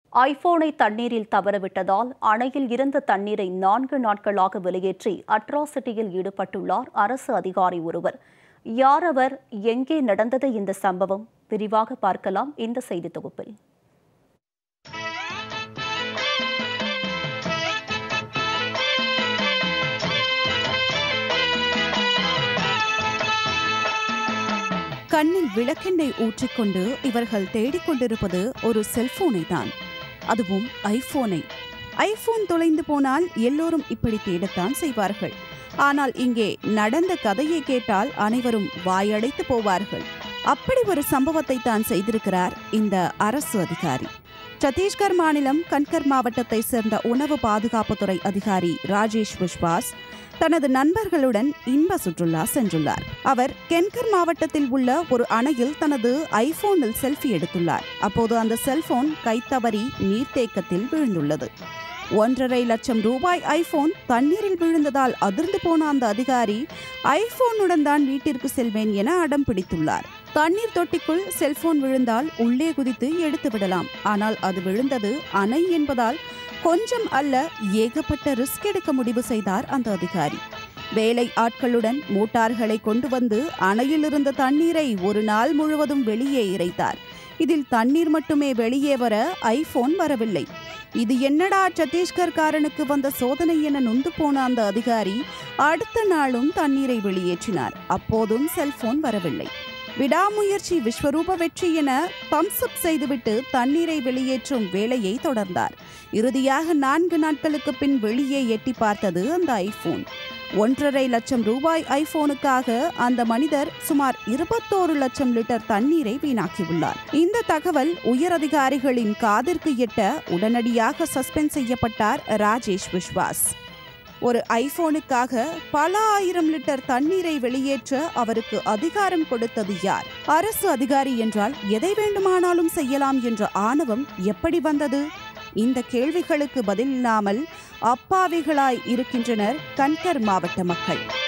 ஐபோனை தண்ணீரில் தவறவிட்டதால் அணையில் இருந்த தண்ணீரை நான்கு நாட்களாக வெளியேற்றி அட்ராசிட்டியில் ஈடுபட்டுள்ளார் அரசு அதிகாரி ஒருவர் யார் அவர் எங்கே நடந்தது இந்த சம்பவம் விரிவாக பார்க்கலாம் இந்த செய்தி தொகுப்பில் கண்ணில் விளக்கெண்ணெய் ஊற்றிக்கொண்டு இவர்கள் தேடிக்கொண்டிருப்பது ஒரு செல்போனை தான் அதுவும் ஐபோனை ஐபோன் தொலைந்து போனால் எல்லோரும் இப்படி தேடத்தான் செய்வார்கள் ஆனால் இங்கே நடந்த கதையை கேட்டால் அனைவரும் வாயடைத்து போவார்கள் அப்படி ஒரு சம்பவத்தை தான் செய்திருக்கிறார் இந்த அரசு அதிகாரி சத்தீஸ்கர் மாநிலம் கன்கர் மாவட்டத்தை சேர்ந்த உணவு பாதுகாப்புத்துறை அதிகாரி ராஜேஷ் விஸ்வாஸ் தனது நண்பர்களுடன் இன்ப சுற்றுலா சென்றுள்ளார் அவர் கென்கர் மாவட்டத்தில் உள்ள ஒரு அணையில் தனது ஐபோனில் செல்ஃபி எடுத்துள்ளார் அப்போது அந்த செல்போன் கைத்தவறி நீர்த்தேக்கத்தில் விழுந்துள்ளது ஒன்றரை லட்சம் ரூபாய் ஐபோன் தண்ணீரில் விழுந்ததால் அதிர்ந்து போன அந்த அதிகாரி ஐபோனுடன் தான் வீட்டிற்கு செல்வேன் என அடம் பிடித்துள்ளார் தண்ணீர் தொட்டிக்குள் செல்போன் விழுந்தால் உள்ளே குதித்து எடுத்து விடலாம் ஆனால் அது விழுந்தது அணை என்பதால் கொஞ்சம் அல்ல ஏகப்பட்ட ரிஸ்க் எடுக்க முடிவு செய்தார் அந்த அதிகாரி வேலை ஆட்களுடன் மோட்டார்களை கொண்டு வந்து அணையில் இருந்த தண்ணீரை ஒரு நாள் முழுவதும் வெளியே இறைத்தார் இதில் தண்ணீர் மட்டுமே வெளியே வர ஐபோன் வரவில்லை இது என்னடா சத்தீஸ்கர்காரனுக்கு வந்த சோதனை என நொந்து போன அந்த அதிகாரி அடுத்த நாளும் தண்ணீரை வெளியேற்றினார் அப்போதும் செல்போன் வரவில்லை விடாமுயற்சி விஸ்வரூப வெற்றி என பம்ப் அப் செய்துவிட்டு தண்ணீரை வெளியேற்றும் வேலையை தொடர்ந்தார் இறுதியாக நான்கு நாட்களுக்கு பின் வெளியே எட்டி பார்த்தது அந்த ஐபோன் ஒன்றரை லட்சம் ரூபாய் ஐபோனுக்காக அந்த மனிதர் சுமார் இருபத்தோரு லட்சம் லிட்டர் தண்ணீரை வீணாக்கியுள்ளார் இந்த தகவல் உயர் அதிகாரிகளின் காதிற்கு எட்ட உடனடியாக சஸ்பெண்ட் செய்யப்பட்டார் ராஜேஷ் விஸ்வாஸ் ஒரு ஐபோனுக்காக பல ஆயிரம் லிட்டர் தண்ணீரை வெளியேற்ற அவருக்கு அதிகாரம் கொடுத்தது யார் அரசு அதிகாரி என்றால் எதை வேண்டுமானாலும் செய்யலாம் என்ற ஆணவம் எப்படி வந்தது இந்த கேள்விகளுக்கு பதில் இல்லாமல் அப்பாவிகளாய் இருக்கின்றனர் கன்கர் மாவட்ட மக்கள்